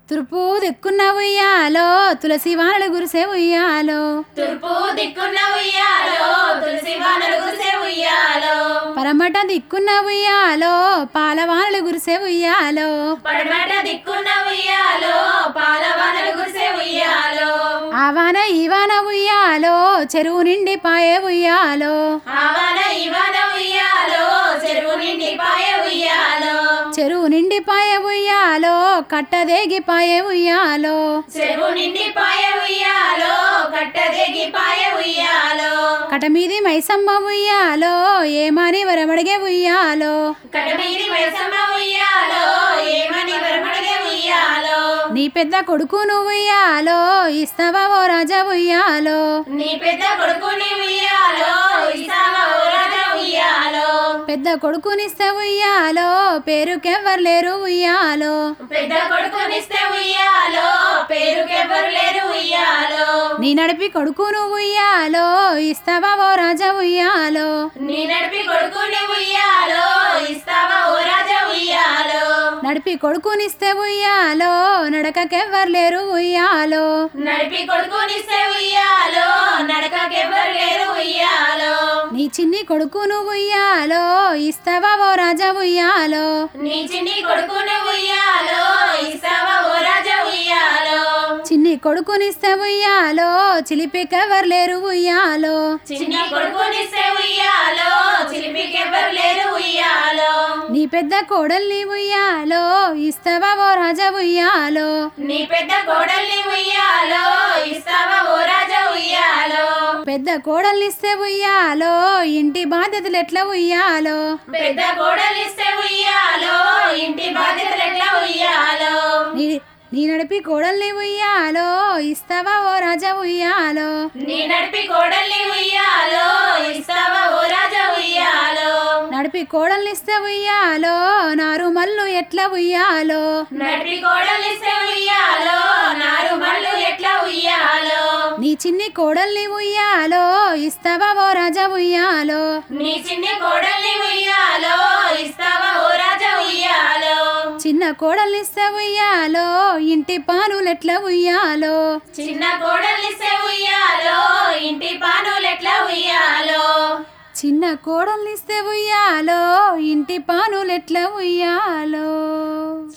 తూర్పు దిక్కున్న ఉయ్యాలో తులసి వానలు గురిసే ఉయ్యాలో తూర్పు దిక్కున్న ఉయ్యాలో తులసి వానలు కురిసే ఉయ్యాలో పరమట దిక్కున్న ఉయ్యాలో పాల వానలు గురిసే ఉయ్యాలో పడమట దిక్కున్న ఉయ్యాలో పాల వానలు కురిసే ఉయ్యాలో ఆ వాన ఈ వాన ఉయ్యాలో చెరువు నిండి పాయే ఉయ్యాలో ఆవాన ఇవాన ఉయ్యాలో చెరువు నిండి పాయ ఉయ్యాలో చెరువు నిండి పాయే ఉయ్యాలో కట్టదేగి పాయే ఉయ్యాలో చెరువు నిండి పాయ ఉయ్యాలో కట్టదెగి పాయ ఉయ్యాలో కటమీది మైసమ్మ ఉయ్యాలో ఏమని వరమడిగే ఉయ్యాలో కటమీది వయసమ్మ ఉయ్యాలో ఏమని వరమడగే ఉయ్యాలో నీ పెద్ద కొడుకును ఉయ్యాలో ఇస్తావా ఓ రాజా ఉయ్యాలో నీ పెద్ద కొడుకుని ఉయ్యాలో ఇసావా ఓ రాజా ఉయ్యాలో పెద్ద కొడుకునిస్తే ఉయ్యాలో పేరుకెవ్వరు లేరు ఉయ్యాలో పెద్ద కొడుకునిస్తే ఉయ్యాలో పేరుకెవ్వరు లేరు ఉయ్యాలో నీ నడిపి కొడుకును ఉయ్యాలో ఇస్తావా ఓ రాజా ఉయ్యాలో నీ నడిపి కొడుకుని ఉయ్యాలో ఇస్తావా ఓ రాజా ఉయ్యాలో నడిపి కొడుకునిస్తే ఉయ్యాలో నడకకెవ్వరు లేరు ఉయ్యాలో నడిపి కొడుకునిస్తే ఉయ్యాలో నడకకెవ్వరు లేరు ఉయ్యాలో నీ చిన్ని కొడుకును ఉయ్యాలో ఇస్తావా ఓ రాజా ఉయ్యాలో నీ చిన్ని కొడుకుని ఉయ్యాలో ఇస్తావా ఓ రాజా ఉయ్యాలో చిన్ని కొడుకునిస్తే ఉయ్యాలో చిలిపికెవ్వరు లేరు ఉయ్యాలో చిన్ని కొడుకునిస్తే ఉయ్యాలో చిలిపికెవ్వరు లేరు ఉయ్యాలో నీ పెద్ద కోడల్ని ఉయ్యాలో ఇస్తావా ఓ రాజా ఉయ్యాలో నీ పెద్ద కోడల్ని ఉయ్యాలో ఇస్తావా ఓ రాజా ఉయ్యాలో పెద్ద కోడల్నిస్తే ఉయ్యాలో ఇంటి బాధ్యతలు ఎట్లా ఉయ్యాలో పెద్ద కోడలిస్తే ఉయ్యాలో ఇంటి బాధ్యతలు ఎట్లా ఉయ్యాలో నీ నీ నడిపి కోడల్ని ఉయ్యాలో ఇస్తావా ఓ రాజా ఉయ్యాలో నీ నడిపి కోడల్ని ఉయ్యాలో ఇస్తావా ఓ రాజా ఉయ్యాలో నడిపి కోడల్నిస్తే ఉయ్యాలో నారు మల్లు ఎట్లా ఉయ్యాలో నడిపి కోడలిస్తే ఉయ్యాలో నారు మళ్ళు ఎట్లా ఉయ్యాలో నీ చిన్ని కోడల్ని ఉయ్యాలో ఇస్తావా ఓ రాజా ఉయ్యాలో నీ చిన్ని కోడల్ని ఉయ్యాలో ఇస్తావా ఓ రాజా ఉయ్యాలో చిన్న కోడల్నిస్తే ఉయ్యాలో ఇంటి పానులు ఎట్లా ఉయ్యాలో చిన్న కోడలిస్తే ఉయ్యాలో ఇంటి పానులు ఎట్లా ఉయ్యాలో చిన్న కోడల్నిస్తే ఉయ్యాలో ఇంటి పానులు ఎట్లా ఉయ్యాలో